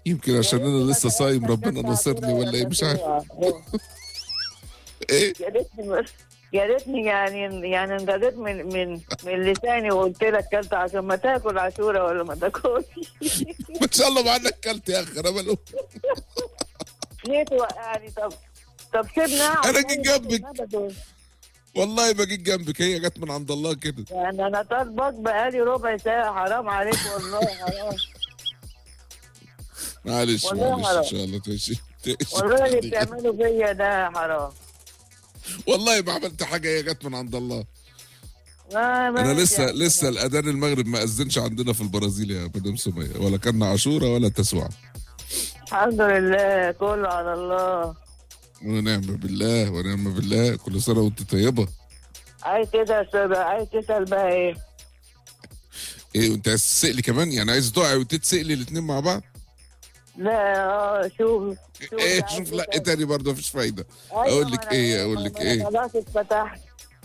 يمكن عشان انا لسه صايم ربنا نصرني ولا ايه مش عارف ايه يا ريتني يا ريتني يعني يعني انقضيت من من من لساني وقلت لك كلت عشان ما تاكل عاشوره ولا ما تاكلش ما شاء الله معانا اكلت يا اخي انا ماله ليه توقعني طب طب سيبنا أنا جيت جنبك. والله ما جيت جنبك هي جت من عند الله كده يعني انا طالبك بقالي ربع ساعه حرام عليك والله حرام معلش والله معلش حرام. ان شاء الله تعيشي تعيشي والله اللي تحدي. بتعمله فيا ده حرام والله ما عملت حاجه هي جت من عند الله ما انا ماشي لسه يعني. لسه الاذان المغرب ما اذنش عندنا في البرازيل يا مدام سميه ولا كان عاشوره ولا تسوع الحمد لله كله على الله ونعم بالله ونعم بالله كل سنه وانت طيبه عايز تسال بقى عايز تسال بقى ايه ايه وانت عايز تسقلي كمان يعني عايز تقعي وتتسقلي الاثنين مع بعض لا اه شوف شوف ايه عايز شوف لا تسأل. ايه تاني برضه مفيش فايده أيوة، اقول ما لك أنا- ايه اقول ما لك أنا ايه خلاص اتفتحت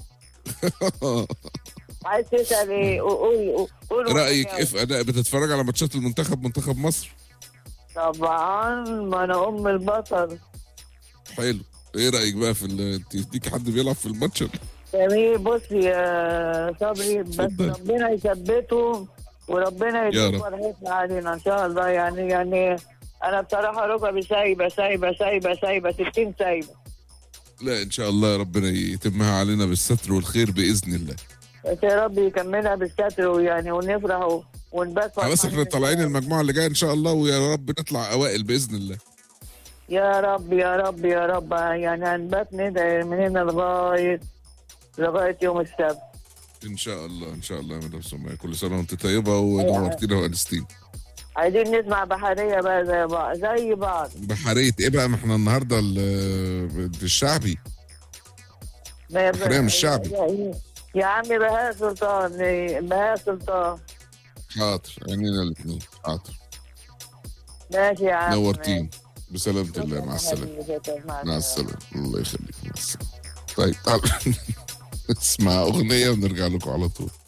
عايز تسال ايه قول قول رايك وأنا ايه في اداء بتتفرج على ماتشات المنتخب منتخب مصر طبعا ما انا ام البطل حلو ايه رايك بقى في ال- تديك حد بيلعب في الماتش ولا؟ جميل بص يا صبري بس اتفضل. ربنا يثبته وربنا يا يديك رب. فرحتنا علينا ان شاء الله يعني يعني انا بصراحه ركبي سايبه سايبه سايبه سايبه 60 سايبه لا ان شاء الله ربنا يتمها علينا بالستر والخير باذن الله بس يا رب يكملها بالستر ويعني ونفرح و- ونبات بس احنا طالعين المجموعه اللي جايه ان شاء الله ويا رب نطلع اوائل باذن الله يا رب يا رب يا رب يعني هنبات ندعي من هنا لغايه لغايه يوم السبت ان شاء الله ان شاء الله يا مدام سمية كل سنه وانت طيبه ونورتينا وانستين عايزين نسمع بحريه بقى زي بعض زي بعض بحريه ايه بقى ما احنا النهارده ال- الشعبي ما- بحرية مش شعبي. يا- يا عمي بهاء سلطان بهاء سلطان حاضر عينينا الاثنين حاضر ماشي يا عم نورتين بسلامة الله مع السلامة مع السلامة الله يخليك مع السلامة طيب تعال نسمع أغنية ونرجع لكم على طول